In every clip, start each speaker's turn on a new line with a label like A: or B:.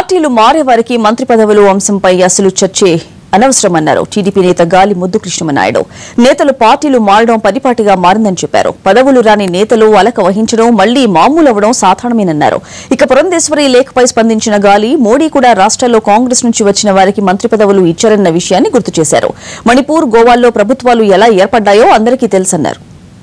A: పార్టీలు మారే వారికి మంత్రి పదవులు అంశంపై అసలు చర్చే అనవసరమన్నారు టీడీపీ నేత గాలి ముద్దు కృష్ణమనాయుడు నేతలు పార్టీలు మారడం పరిపాటిగా మారిందని చెప్పారు పదవులు రాని నేతలు అలక వహించడం మళ్లీ మామూలు అవ్వడం సాధారణమేనన్నారు ఇక పురంధేశ్వరి లేఖపై స్పందించిన గాలి మోడీ కూడా రాష్ట్రాల్లో కాంగ్రెస్ నుంచి వచ్చిన వారికి మంత్రి పదవులు ఇచ్చారన్న విషయాన్ని గుర్తు చేశారు మణిపూర్ గోవాల్లో ప్రభుత్వాలు ఎలా ఏర్పడ్డాయో అందరికీ తెలుసన్నారు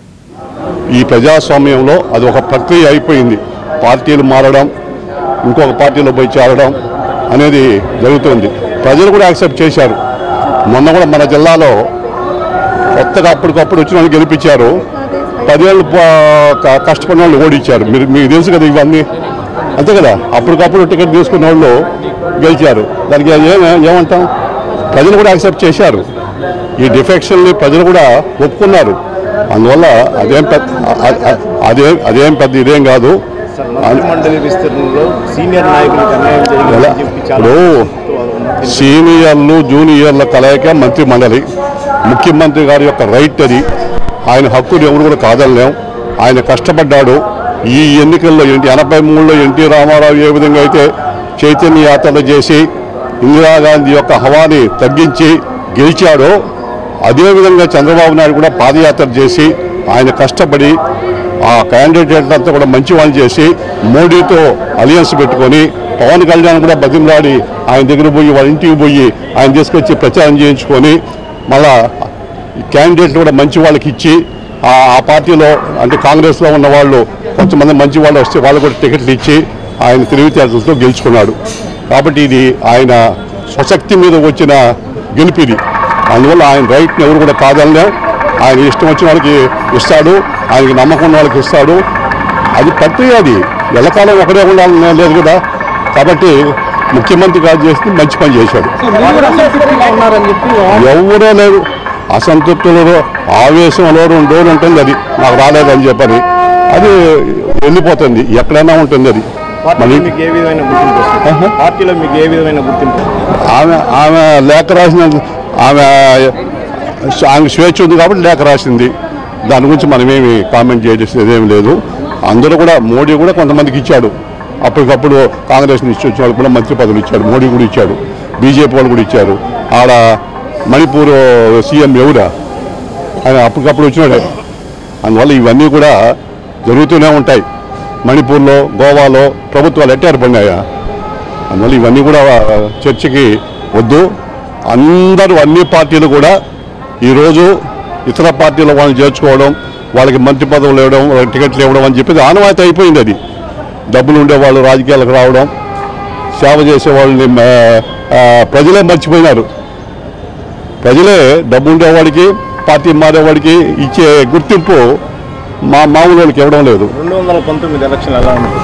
B: ఈ ప్రజాస్వామ్యంలో అది ఒక ప్రక్రియ అయిపోయింది పార్టీలు మారడం ఇంకొక పార్టీలో పోయి చేరడం అనేది జరుగుతుంది ప్రజలు కూడా యాక్సెప్ట్ చేశారు మొన్న కూడా మన జిల్లాలో కొత్తగా అప్పటికప్పుడు వచ్చిన వాళ్ళు గెలిపించారు పదేళ్ళు ప- క- కష్టపడిన వాళ్ళు ఓడించారు మీరు మీకు తెలుసు కదా ఇవన్నీ అంతే కదా అప్పటికప్పుడు టికెట్ తీసుకున్న వాళ్ళు గెలిచారు దానికి ఏం ఏమంటాం ప్రజలు కూడా యాక్సెప్ట్ చేశారు ఈ డిఫెక్షన్ని ప్రజలు కూడా ఒప్పుకున్నారు అందువల్ల అదేం పెద్ద అ- అ- అదేం అదేం పెద్ద ఇదేం కాదు
C: సార్ మంత్రిమండలి విస్తరణలో సీనియర్ నాయకులకు అన్యాయం
B: ఎలా?
C: జరిగిందని చెప్పి చాలా
B: ఇప్పుడు సీనియర్లు జూనియర్ల కలయిక మంత్రి మండలి ముఖ్యమంత్రి గారి యొక్క రైట్ అది ఆయన హక్కులు ఎవరు కూడా కాదనలేం ఆయన కష్టపడ్డాడు ఈ ఎన్నికల్లో ఏంటి ఎనభై మూడులో ఎన్టీ రామారావు ఏ విధంగా అయితే చైతన్య యాత్రలు చేసి ఇందిరాగాంధీ యొక్క హవాని తగ్గించి గెలిచాడో అదేవిధంగా చంద్రబాబు నాయుడు కూడా పాదయాత్ర చేసి ఆయన కష్టపడి ఆ క్యాండిడేట్లంతా కూడా మంచి వాళ్ళు చేసి మోడీతో అలియన్స్ పెట్టుకొని పవన్ కళ్యాణ్ కూడా బతిమలాడి ఆయన దగ్గర పోయి వాళ్ళ ఇంటికి పోయి ఆయన తీసుకొచ్చి ప్రచారం చేయించుకొని మళ్ళా క్యాండిడేట్లు కూడా మంచి వాళ్ళకి ఇచ్చి ఆ ఆ పార్టీలో అంటే కాంగ్రెస్లో ఉన్న వాళ్ళు కొంతమంది మంచి వాళ్ళు వస్తే వాళ్ళు కూడా టికెట్లు ఇచ్చి ఆయన తెలివితేటలతో గెలుచుకున్నాడు కాబట్టి ఇది ఆయన స్వశక్తి మీద వచ్చిన గెలుపు ఇది అందువల్ల ఆయన రైట్ని ఎవరు కూడా కాదనలేం ఆయన ఇష్టం వచ్చిన వాళ్ళకి ఇస్తాడు ఆయనకి నమ్మకం ఉన్న వాళ్ళకి ఇస్తాడు అది ప్రక్రియ అది ఎల్లకాలం ఒకటే ఉండాలని లేదు కదా కాబట్టి ముఖ్యమంత్రి గారు చేసి మంచి పని చేశాడు
C: ఉన్నారని చెప్పి
B: ఎవరో లేరు అసంతృప్తులు ఆవేశంలో రెండు రోజులు ఉంటుంది అది నాకు రాలేదని చెప్పని అది వెళ్ళిపోతుంది ఎక్కడైనా ఉంటుంది అది
C: పార్టీలో
B: మళ్ళీ
C: మీకు ఏ విధమైన గుర్తింపు వస్తుంది
B: ఆహా.
C: పార్టీలో మీకు ఏ విధమైన గుర్తింపు
B: ఆమె ఆమె లేఖ రాసిన ఆమె ఆమె స్వేచ్ఛ ఉంది కాబట్టి లేఖ రాసింది దాని గురించి మనమేమి కామెంట్ చేసేది ఏమి లేదు అందరూ కూడా మోడీ కూడా కొంతమందికి ఇచ్చాడు అప్పటికప్పుడు కాంగ్రెస్ నుంచి వచ్చిన వాళ్ళు కూడా మంత్రి పదవులు ఇచ్చాడు మోడీ కూడా ఇచ్చాడు బీజేపీ వాళ్ళు కూడా ఇచ్చారు ఆడ మణిపూర్ సీఎం ఎవరా ఆయన అప్పటికప్పుడు వచ్చినాడు అందువల్ల ఇవన్నీ కూడా జరుగుతూనే ఉంటాయి మణిపూర్లో గోవాలో ప్రభుత్వాలు ఎట్ట ఏర్పడినాయా అందువల్ల ఇవన్నీ కూడా చర్చకి వద్దు అందరూ అన్ని పార్టీలు కూడా ఈరోజు ఇతర పార్టీల వాళ్ళని చేర్చుకోవడం వాళ్ళకి మంత్రి పదవులు ఇవ్వడం వాళ్ళకి టికెట్లు ఇవ్వడం అని చెప్పేది ఆనవాయితీ అయిపోయింది అది డబ్బులు ఉండేవాళ్ళు రాజకీయాలకు రావడం సేవ చేసే వాళ్ళని ఆ, ఆ, ప్రజలే మర్చిపోయినారు ప్రజలే డబ్బు ఉండేవాడికి పార్టీ మారేవాడికి ఇచ్చే గుర్తింపు మా మామూలు వాళ్ళకి ఇవ్వడం లేదు
C: రెండు వందల పంతొమ్మిది ఎలక్షన్ ఎలా ఉంది